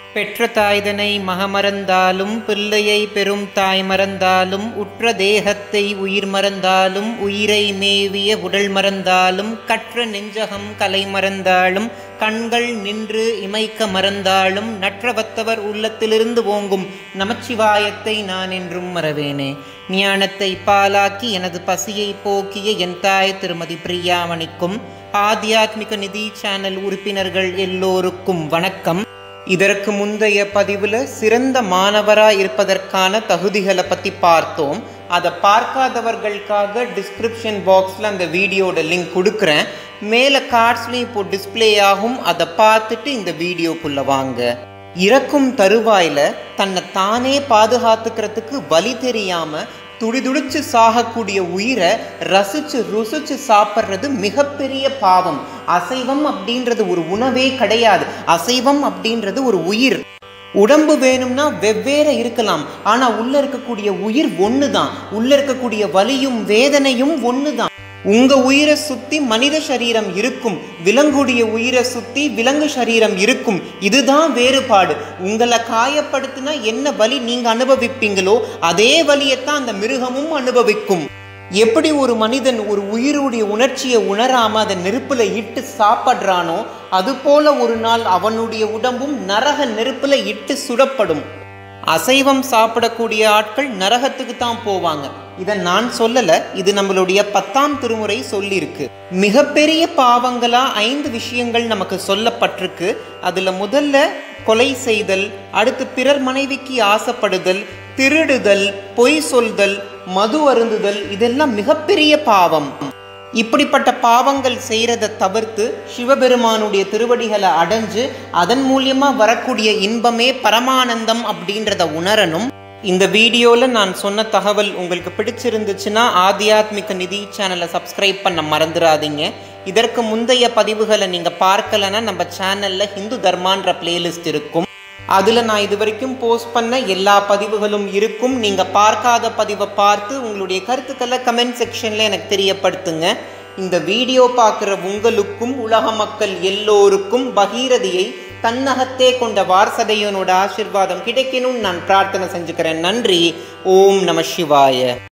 பெற்ற தாய்தனை மகமறந்தாலும் பிள்ளையை பெரும் தாய் மறந்தாலும் உற்ற தேகத்தை உயிர் மறந்தாலும் உயிரை மேவிய உடல் மறந்தாலும் கற்ற நெஞ்சகம் கலை மறந்தாலும் கண்கள் நின்று இமைக்க மறந்தாலும் நற்றவத்தவர் உள்ளத்திலிருந்து ஓங்கும் நமச்சிவாயத்தை நான் என்றும் மறவேனே ஞானத்தை பாலாக்கி எனது பசியை போக்கிய என் தாய் திருமதி பிரியாமணிக்கும் ஆத்தியாத்மிக நிதி சேனல் உறுப்பினர்கள் எல்லோருக்கும் வணக்கம் இதற்கு முந்தைய பதிவில் சிறந்த மாணவராக இருப்பதற்கான தகுதிகளை பற்றி பார்த்தோம் அதை பார்க்காதவர்களுக்காக டிஸ்கிரிப்ஷன் பாக்ஸில் அந்த வீடியோட லிங்க் கொடுக்குறேன் மேலே கார்ட்ஸ்லையும் இப்போ டிஸ்பிளே ஆகும் அதை பார்த்துட்டு இந்த வீடியோக்குள்ளே வாங்க இறக்கும் தருவாயில் தன்னை தானே பாதுகாத்துக்கிறதுக்கு வழி தெரியாமல் துடிதுடிச்சு சாகக்கூடிய உயிரை ரசிச்சு ருசிச்சு சாப்பிட்றது மிகப்பெரிய பாவம் அசைவம் அப்படின்றது ஒரு உணவே கிடையாது அசைவம் அப்படின்றது ஒரு உயிர் உடம்பு வேணும்னா வெவ்வேறு இருக்கலாம் ஆனா உள்ள இருக்கக்கூடிய உயிர் ஒன்று தான் உள்ள இருக்கக்கூடிய வலியும் வேதனையும் ஒன்று தான் உங்க உயிரை சுத்தி மனித சரீரம் இருக்கும் விலங்குடைய உயிரை சுத்தி விலங்கு சரீரம் இருக்கும் இதுதான் வேறுபாடு உங்களை காயப்படுத்தினா என்ன வலி நீங்க அனுபவிப்பீங்களோ அதே வலியைத்தான் அந்த மிருகமும் அனுபவிக்கும் எப்படி ஒரு மனிதன் ஒரு உயிருடைய உணர்ச்சியை உணராம அதை நெருப்புல இட்டு சாப்பிட்றானோ அது போல ஒரு நாள் அவனுடைய உடம்பும் நரக நெருப்புல இட்டு சுடப்படும் அசைவம் சாப்பிடக்கூடிய ஆட்கள் நரகத்துக்கு தான் போவாங்க இதை நான் சொல்லல இது நம்மளுடைய பத்தாம் திருமுறை சொல்லியிருக்கு மிகப்பெரிய பாவங்களா ஐந்து விஷயங்கள் நமக்கு சொல்லப்பட்டிருக்கு அதுல முதல்ல கொலை செய்தல் அடுத்து பிறர் மனைவிக்கு ஆசைப்படுதல் திருடுதல் பொய் சொல்தல் மது அருந்துதல் இதெல்லாம் மிகப்பெரிய பாவம் இப்படிப்பட்ட பாவங்கள் செய்கிறத தவிர்த்து சிவபெருமானுடைய திருவடிகளை அடைஞ்சு அதன் மூலியமா வரக்கூடிய இன்பமே பரமானந்தம் அப்படின்றத உணரணும் இந்த வீடியோவில் நான் சொன்ன தகவல் உங்களுக்கு பிடிச்சிருந்துச்சுன்னா ஆத்தியாத்மிக நிதி சேனலை சப்ஸ்கிரைப் பண்ண மறந்துடாதீங்க இதற்கு முந்தைய பதிவுகளை நீங்கள் பார்க்கலன்னா நம்ம சேனலில் ஹிந்து தர்மான்ற பிளேலிஸ்ட் இருக்கும் அதில் நான் இது வரைக்கும் போஸ்ட் பண்ண எல்லா பதிவுகளும் இருக்கும் நீங்கள் பார்க்காத பதிவை பார்த்து உங்களுடைய கருத்துக்களை கமெண்ட் செக்ஷனில் எனக்கு தெரியப்படுத்துங்க இந்த வீடியோ பார்க்குற உங்களுக்கும் உலக மக்கள் எல்லோருக்கும் பகீரதியை தன்னகத்தே கொண்ட வாரசதையனோட ஆசிர்வாதம் கிடைக்கணும்னு நான் பிரார்த்தனை செஞ்சுக்கிறேன் நன்றி ஓம் நம சிவாய